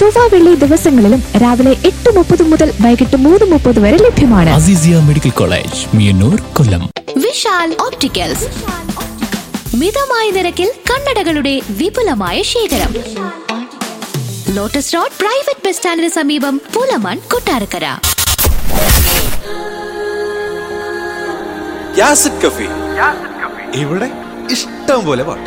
ചൊവ്വ വെള്ളി ദിവസങ്ങളിലും രാവിലെ എട്ട് മുപ്പത് മുതൽ വൈകിട്ട് മൂന്ന് മുപ്പത് വരെ ലഭ്യമാണ് Azeezia medical college Meeyannoor Kollam Vishal opticals മിതമായ നിരക്കിൽ കണ്ണടകളുടെ വിപുലമായ ശേഖരം ലോട്ടസ് റോഡ് പ്രൈവറ്റ് ബസ് സ്റ്റാൻഡിന് സമീപം പൂലമൺ കൊട്ടാരക്കര യാസിഡ് കഫി ഇവിടെ ഇഷ്ടം പോലെ പാട്ട്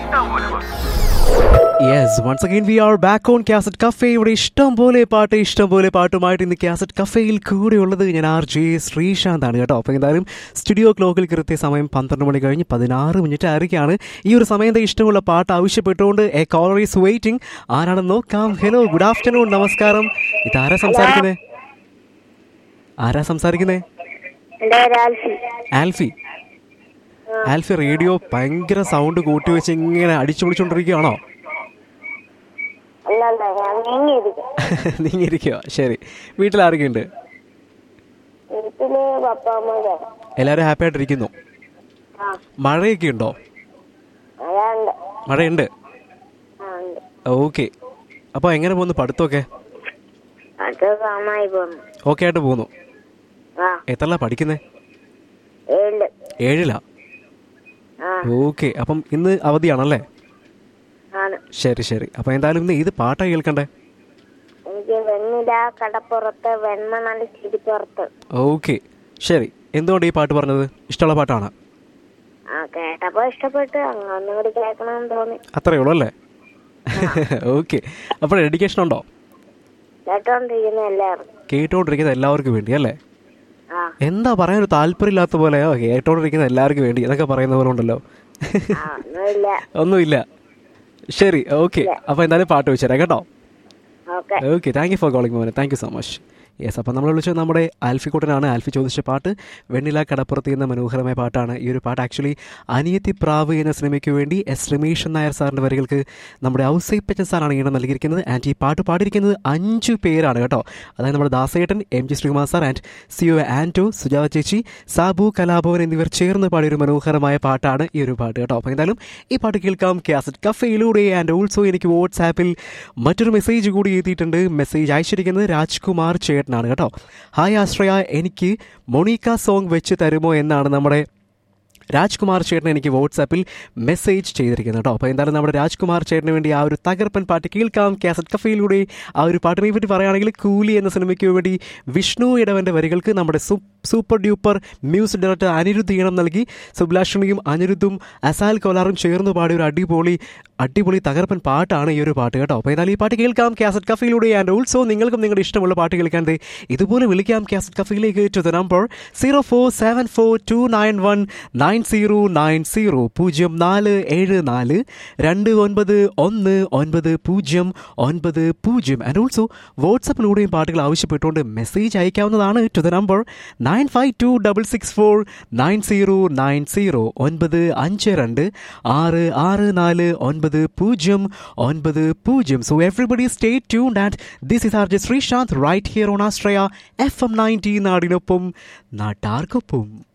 yes once again we are back on cassette cafe ഇവിടെ ഇഷ്ടം പോലെ പാട്ട് ഇഷ്ടം പോലെ പാട്ടുമായിട്ട് ഇന്ന് കാസറ്റ് കഫേയിൽ കൂടെയുള്ളത് ഞാൻ ആർ ജെ ശ്രീശാന്ത് ആണ് കേട്ടോ അപ്പോൾ എന്തായാലും സ്റ്റുഡിയോ ക്ലോക്കിൽ കൃത്യ സമയം പന്ത്രണ്ട് മണി കഴിഞ്ഞ് പതിനാറ് മിനിറ്റ് ആയിരിക്കുകയാണ് ഈ ഒരു സമയത്ത് ഇഷ്ടമുള്ള പാട്ട് ആവശ്യപ്പെട്ടുകൊണ്ട് എ കോളർ ഈസ് വെയിറ്റിംഗ് ആരാണെന്ന് നോക്കാം ഹലോ ഗുഡ് ആഫ്റ്റർനൂൺ നമസ്കാരം ഇതാരാ സംസാരിക്കുന്നത് ആരാ സംസാരിക്കുന്നത് എൻ്റെ പേര് ആൽഫി ആൽഫി ആൽഫി റേഡിയോ ഭയങ്കര സൗണ്ട് കൂട്ടി വെച്ച് ഇങ്ങനെ അടിച്ചു പൊളിച്ചുകൊണ്ടിരിക്കുകയാണോ അല്ല അല്ല ഞാൻ നീങ്ങിയിരിക്കും നീങ്ങിയിരിക്കുക ശരി വീട്ടിൽ ആരൊക്കെയുണ്ട് വീട്ടില് പപ്പ അമ്മ ചേട്ടൻ എല്ലാവരും ഹാപ്പി ആയിട്ടിരിക്കുന്നു ആ മഴയൊക്കെ ഉണ്ടോ അതാണ്ട് മഴയുണ്ട് ആ ഉണ്ട് ഓക്കെ അപ്പോൾ എങ്ങനെ പോകുന്നു പഠിത്തമൊക്കെ അത് നന്നായി പോന്നു ഓക്കെ ആയിട്ട് പോകുന്നു ആ എത്രല്ല പഠിക്കുന്നത് ഏഴ് ഏഴിലാ ആ ഓക്കെ അപ്പം ഇന്ന് അവധിയാണല്ലേ ആണ് ശരി ശരി അപ്പോൾ എന്തായാലും ഇന്ന് ഏത് പാട്ടാണ് കേൾക്കണ്ടേ എനിക്ക് വെണ്ണില കടപ്പുറത്ത് വെണ്മ നല്ല ചിരിപ്പുറത്ത് ഓക്കെ ശരി എന്തുകൊണ്ട് ഈ പാട്ട് പറഞ്ഞത് ഇഷ്ടമുള്ള പാട്ടാണ് ആ കേട്ടപ്പോ ഇഷ്ടപ്പെട്ട് അങ്ങ് ഒന്നും കൂടി കേൾക്കണമെന്ന് തോന്നി അത്രയേ ഉള്ളൂ അല്ലേ ഓക്കെ അപ്പോൾ ഡെഡിക്കേഷൻ ഉണ്ടോ കേട്ടോണ്ടിരിക്കുന്ന എല്ലാവരും കേട്ടുകൊണ്ടിരിക്കുന്ന എല്ലാവർക്കും വേണ്ടി അല്ലേ ആ എന്താ പറയാൻ ഒരു താല്പര്യമില്ലാത്ത പോലെയോ കേട്ടോണ്ടിരിക്കുന്ന എല്ലാവർക്കും വേണ്ടി എന്നൊക്കെ പറയുന്ന പോലെ ഉണ്ടല്ലോ ആ ഒന്നുമില്ല ഒന്നുമില്ല ശരി ഓക്കെ അപ്പോൾ എന്തായാലും പാട്ട് വെച്ചുതരാം കേട്ടോ okay okay thank you for calling മോനെ thank you so much yes അപ്പോൾ നമ്മൾ വിളിച്ചത് നമ്മുടെ ആൽഫിക്കുട്ടനാണ് ആൽഫി ചോദിച്ച പാട്ട് വെണ്ണില കടപ്പുറത്ത് എന്ന മനോഹരമായ പാട്ടാണ് ഈ ഒരു പാട്ട് ആക്ച്വലി അനിയത്തി പ്രാവ് എന്ന സിനിമയ്ക്ക് വേണ്ടി എസ് രമേശൻ നായർ സാറിൻ്റെ വരികൾക്ക് നമ്മുടെ ഔസൈപ്പച്ചൻ സാറാണ് ഈണം നൽകിയിരിക്കുന്നത് ആൻഡ് ഈ പാട്ട് പാടിയിരിക്കുന്നത് അഞ്ച് പേരാണ് കേട്ടോ അതായത് നമ്മുടെ Dasettan M G Sreekumar sir and C O Anto Sujatha ചേച്ചി സാബു കലാഭവൻ എന്നിവർ ചേർന്ന് പാടിയ ഒരു മനോഹരമായ പാട്ടാണ് ഈ ഒരു പാട്ട് കേട്ടോ അപ്പോൾ എന്തായാലും ഈ പാട്ട് കേൾക്കാം കാസറ്റ് കഫയിലൂടെ ആൻഡ് ഓൾസോ എനിക്ക് വാട്സാപ്പിൽ മറ്റൊരു മെസ്സേജ് കൂടി എത്തിയിട്ടുണ്ട് മെസ്സേജ് അയച്ചിരിക്കുന്നത് രാജ്കുമാർ ചേട്ടനാണ് കേട്ടോ ഹായ് ആശ്രയ എനിക്ക് മൊണീക്ക സോങ് വെച്ച് തരുമോ എന്നാണ് നമ്മുടെ രാജ്കുമാർ ചേട്ടൻ എനിക്ക് വാട്സാപ്പിൽ മെസ്സേജ് ചെയ്തിരിക്കുന്നത് കേട്ടോ അപ്പോൾ എന്തായാലും നമ്മുടെ രാജ്കുമാർ ചേട്ടന് വേണ്ടി ആ ഒരു തകർപ്പൻ പാട്ട് കേൾക്കാം കാസറ്റ് കഫയിലൂടെ ആ ഒരു പാട്ടിനെ പറ്റി പറയുകയാണെങ്കിൽ കൂലി എന്ന സിനിമയ്ക്ക് വേണ്ടി വിഷ്ണു ഇടവൻ്റെ വരികൾക്ക് നമ്മുടെ സു super duper music director Anirudh ഈണം നൽകി സുബ്ലാഷണിയും അനിരുദ്ധും അസാൽ കോലാറും ചേർന്ന് പാടിയ ഒരു അടിപൊളി അടിപൊളി തകർപ്പൻ പാട്ടാണ് ഈ ഒരു പാട്ട് കേട്ടോ അപ്പോൾ എന്തായാലും ഈ പാട്ട് കേൾക്കാം കാസറ്റ് കഫയിലൂടെ ആൻഡ് ഓൾസോ നിങ്ങൾക്കും നിങ്ങളുടെ ഇഷ്ടമുള്ള പാട്ട് കേൾക്കാൻ ദേ ഇതുപോലെ വിളിക്കാം കാസറ്റ് കഫയിലേക്ക് to the number zero four seven four two nine one nine zero nine zero പൂജ്യം നാല് ഏഴ് നാല് രണ്ട് ഒൻപത് ഒന്ന് ഒൻപത് പൂജ്യം ഒൻപത് പൂജ്യം ആൻഡ് ഓൾസോ വാട്സപ്പിലൂടെയും പാട്ടുകൾ ആവശ്യപ്പെട്ടുകൊണ്ട് മെസ്സേജ് അയക്കാവുന്നതാണ് to the number nine five two double six four nine zero nine zero ഒൻപത് അഞ്ച് രണ്ട് ആറ് ആറ് നാല് ഒൻപത് പൂജ്യം ഒൻപത് പൂജ്യം so everybody stay tuned and this is R J Sreesanth right here on ആസ്ട്രയ എഫ് എം നയൻറ്റി നാടിനൊപ്പം നാട്ടാർക്കൊപ്പം